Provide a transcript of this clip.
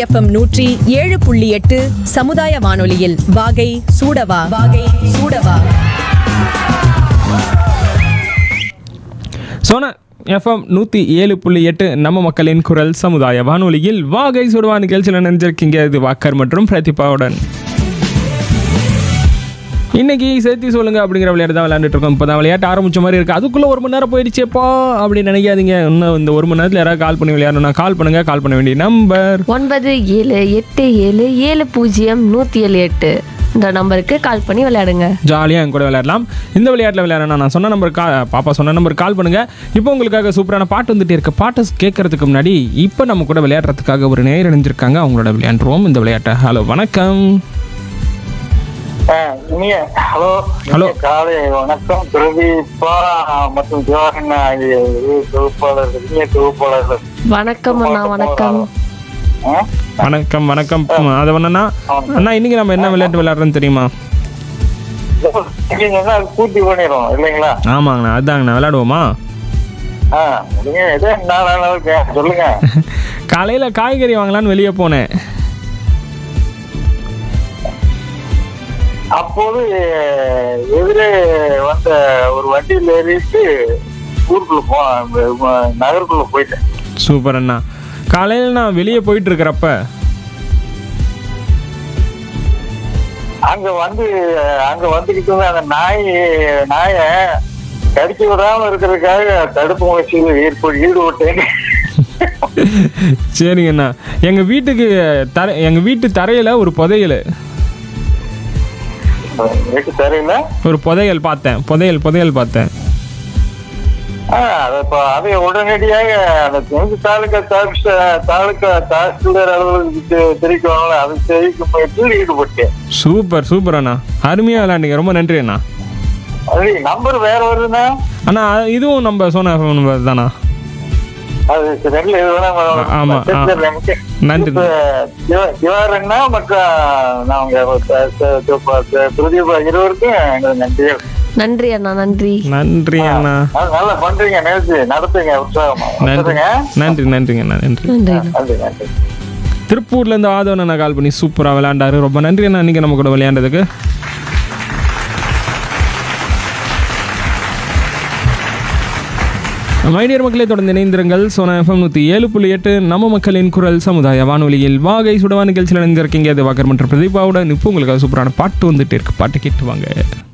FM நூற்றி ஏழு புள்ளி எட்டு சமுதாய வானொலியில் வாகை சூடவா வாகை சூடவா சோனா எஃப்எம் நூற்றி ஏழு புள்ளி எட்டு நம்ம மக்களின் குரல் சமுதாய வானொலியில் வாகை சுடுவா நிகழ்ச்சியில் நினைஞ்சிருக்கீங்க இது வாக்கர் மற்றும் பிரதிபாவுடன் இன்னைக்கு சேர்த்தி சொல்லுங்க அப்படிங்கிற விளையாட்டு தான் விளையாண்டுட்டு இருக்கோம் இப்போ தான் விளையாட்டு ஆரம்பிச்ச மாதிரி இருக்கு அதுக்குள்ள ஒரு மணி நேரம் போயிடுச்சேப்பா அப்படின்னு நினைக்காதீங்க இன்னும் இந்த ஒரு மணி நேரத்தில் யாராவது கால் பண்ணி விளையாடணும்னா கால் பண்ணுங்க கால் பண்ண வேண்டிய நம்பர் ஒன்பது ஏழு எட்டு ஏழு ஏழு பூஜ்ஜியம் நூற்றி ஏழு எட்டு இந்த நம்பருக்கு கால் பண்ணி விளையாடுங்க ஜாலியாக என் கூட விளையாடலாம் இந்த விளையாட்டில் விளையாடணும் நான் சொன்ன நம்பர் கா பாப்பா சொன்ன நம்பர் கால் பண்ணுங்க இப்போ உங்களுக்காக சூப்பரான பாட்டு வந்துட்டு இருக்க பாட்டை கேட்கறதுக்கு முன்னாடி இப்போ நம்ம கூட விளையாடுறதுக்காக ஒரு நேர் இணைஞ்சிருக்காங்க அவங்களோட விளையாண்டுருவோம் இந்த விளையாட்டை ஹலோ வணக்கம் ஆ, இனிய ஹலோ ஹலோ. இனிய காலை வணக்கம் பிரதீபா மற்றும் ஜோகன் ஆகிய இரு தொகுப்பாளர்கள் இனிய தொகுப்பாளர்கள் வணக்கம் அண்ணா வணக்கம் ஆ? வணக்கம் வணக்கம் அதை வேணா அண்ணா இன்னைக்கு நம்ம என்ன விளையாட்டு விளையாடுறோன்னு தெரியுமா நீங்க என்ன பூர்த்தி பண்ணிடும் இல்லைங்களா ஆமாங்கண்ணா அதாங்கண்ணா விளையாடுவோமா ஆ நீங்க எதோ நாலு அளவுக்கு சொல்லுங்க காலையில் காய்கறி வாங்கலான்னு வெளியே போனேன் அப்போது எதிரே வந்த ஒரு வண்டியில் ஏறிட்டு ஊருக்குள்ள போ ம- நகருக்குள்ள போயிட்டேன் சூப்பர் அண்ணா காலையில் நான் வெளியே போயிட்டு இருக்கிறப்ப அங்க வந்து அங்க வந்துகிட்டு இருந்த அந்த நாய் நாய கடிச்சு விடாம இருக்கிறதுக்காக தடுப்பு முயற்சியில் ஏற்படு ஈடுபட்டேன் சரிங்கண்ணா எங்கள் வீட்டுக்கு தர எங்கள் வீட்டு தரையில் ஒரு புதையல் எனக்கு தெரியல ஒரு புதையல் பார்த்தேன் புதையல் புதையல் பார்த்தேன் ஆஹ் அதை இப்ப அதை உடனடியாக அந்த தெங்கு தாலுக்கா தாலுக்கா தாலுக்கா தாசில்தார் அலுவலகத்துக்கு தெரிவிக்கணும்ல அதை தெரிவிக்கும் முயற்சியில் ஈடுபட்டேன் சூப்பர் சூப்பர் அண்ணா அருமையாக விளையாண்டீங்க ரொம்ப நன்றி அண்ணா அது நம்பர் வேற வருதுன்னா அண்ணா இதுவும் நம்ம சோனா நம்பர் தானா அது ரெண்டுல எது வேணா ஆமா, ஆ. சரி, நமக்கு. நன்றி. இப்ப திவா- திவாரண்ணா மற்றும் நாங்க பிரதீபா இருவருக்கும் எங்களுக்கு நன்றிகள் நன்றி அண்ணா நன்றி நன்றி அண்ணா ஆ, நல்லா பண்றீங்க நிகழ்ச்சி நடத்துங்க உற்சாகமா நன்றி நடத்துங்க நன்றி நன்றிங்க அண்ணா நன்றி நன்றி அண்ணா. நன்றி நன்றி திருப்பூர்லேருந்து ஆதவன் அண்ணா கால் பண்ணி சூப்பராக விளையாண்டாரு ரொம்ப நன்றி அண்ணா நீங்கள் நம்ம கூட விளையாண்டதுக்கு மைடியர் மக்களே தொடர்ந்து இணைந்திருங்கள் சோனா எஃப்எம் நூற்றி ஏழு புள்ளி எட்டு நம்ம மக்களின் குரல் சமுதாய வானொலியில் வாகை சுடவா நிகழ்ச்சியில் இணைந்திருக்கீங்க அது வாக்கர் மற்றும் பிரதீபாவுடன் இப்போ உங்களுக்கு சூப்பரான பாட்டு வந்துட்டு இருக்கு பாட்டு கேட்டு வாங்க